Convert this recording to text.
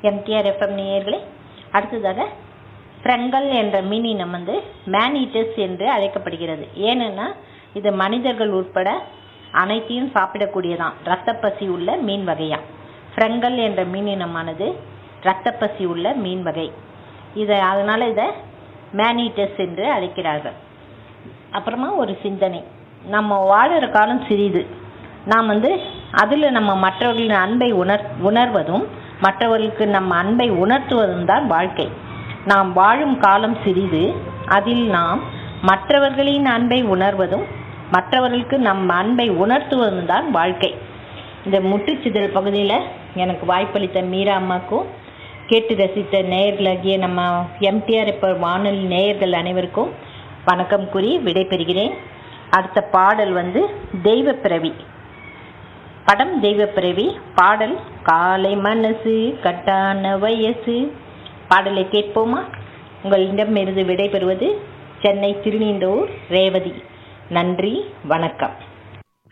MTR FM நேயர்களே அடுத்ததாக Frenkel என்ற மீனினம் வந்து மேனிட்டஸ் என்று அழைக்கப்படுகிறது ஏனென்னா இது மனிதர்கள் உட்பட அனைத்தையும் சாப்பிடக்கூடியதான் இரத்தப்பசி உள்ள மீன் வகையாம் ஃப்ரெங்கல் என்ற மீனினமானது இரத்தப்பசி உள்ள மீன் வகை இதை அதனால் இதை மேனிட்டஸ் என்று அழைக்கிறார்கள் அப்புறமா ஒரு சிந்தனை நம்ம வாழுற காலம் சிறிது நாம் வந்து அதில் நம்ம மற்றவர்களின் அன்பை உணர் உணர்வதும் மற்றவர்களுக்கு நம்ம அன்பை உணர்த்துவதும் தான் வாழ்க்கை நாம் வாழும் காலம் சிறிது அதில் நாம் மற்றவர்களின் அன்பை உணர்வதும் மற்றவர்களுக்கு நம் அன்பை உணர்த்துவதும் தான் வாழ்க்கை இந்த முற்றுச்சிதல் பகுதியில் எனக்கு வாய்ப்பளித்த மீரா அம்மாக்கும் கேட்டு ரசித்த நேயர்களாகிய நம்ம எம்டிஆர் இப்போ வானொலி நேயர்கள் அனைவருக்கும் வணக்கம் கூறி விடைபெறுகிறேன் அடுத்த பாடல் வந்து தெய்வ பிறவி படம் தெய்வ பிறவி பாடல் காலை மனசு கட்டான வயசு பாடலை கேட்போமா உங்களிடமிருந்து விடைபெறுவது சென்னை திருநீண்டூர் ரேவதி நன்றி வணக்கம்